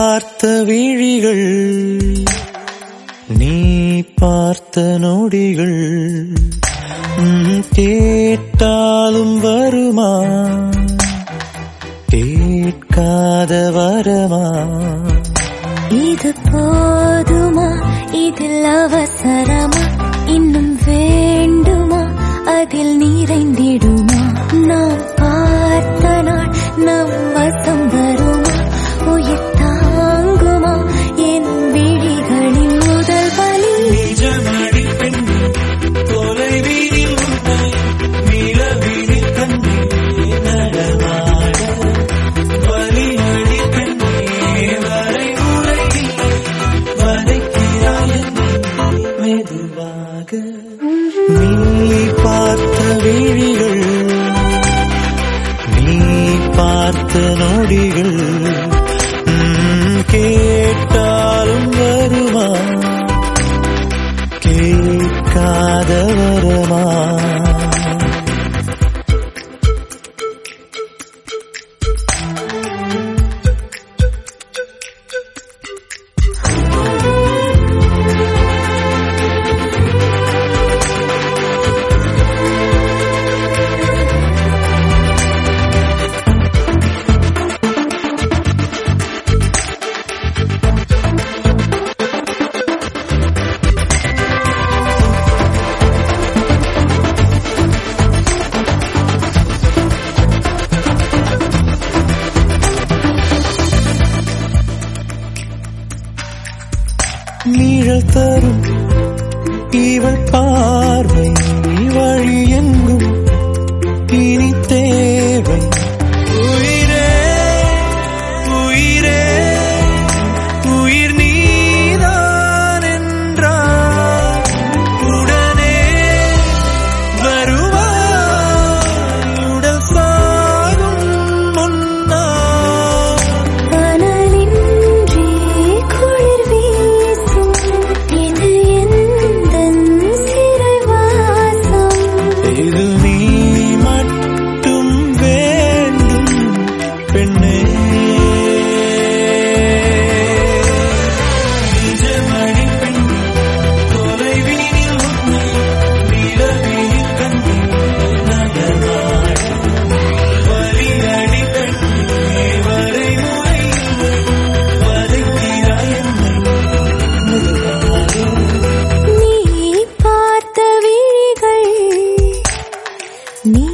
பார்த்த விழிகள் நீ பார்த்த நொடிகள் உம், கேட்டாலும் வருமா கேட்காத வரமா இது போதுமா இதில் அவசரமா இன்னும் வேண்டுமா அதில் நிறைந்திடுமா நாம் பார்த்த நாள் நம் வசம் வருமா உயிர் தாங்குமா என் விழிகளின் முதல் வலி நிஜமடி பெண்ணே தொலைவீதில் உன்னை நிலவினில் கண்டே நடமாட வலியடி பெண்ணே வரைமுறை இல்லை வதைக்கிறாய் என்னை மெதுவாக நீ பார்த்த விழிகள் நீ பார்த்த நொடிகள் உம், கேட்டாலும் வருமா கேட்காத வரமா நீழல் தரும் இவள் பார்வை வழி எங்கும் இனி தேவை உயிரே உயிரே உயிர் நீதான் என்றால் உடனே வருவாய் உடல் சாகும் முன்னால் அனலின்றி குளிர் வீசும் இது எந்தன் சிறைவாசம் இது நீ மட்டும் வேண்டும் பெண்ணே நிஜமணி பெண் தொலைவீனில் உன்னை நிலவினில் கண்டு நகர்வாய் வலியடி பெண்ணே வரைமுறை வதைக்கிறாய் என்னை மெதுவாக நீ பார்த்த விழிகள் நீ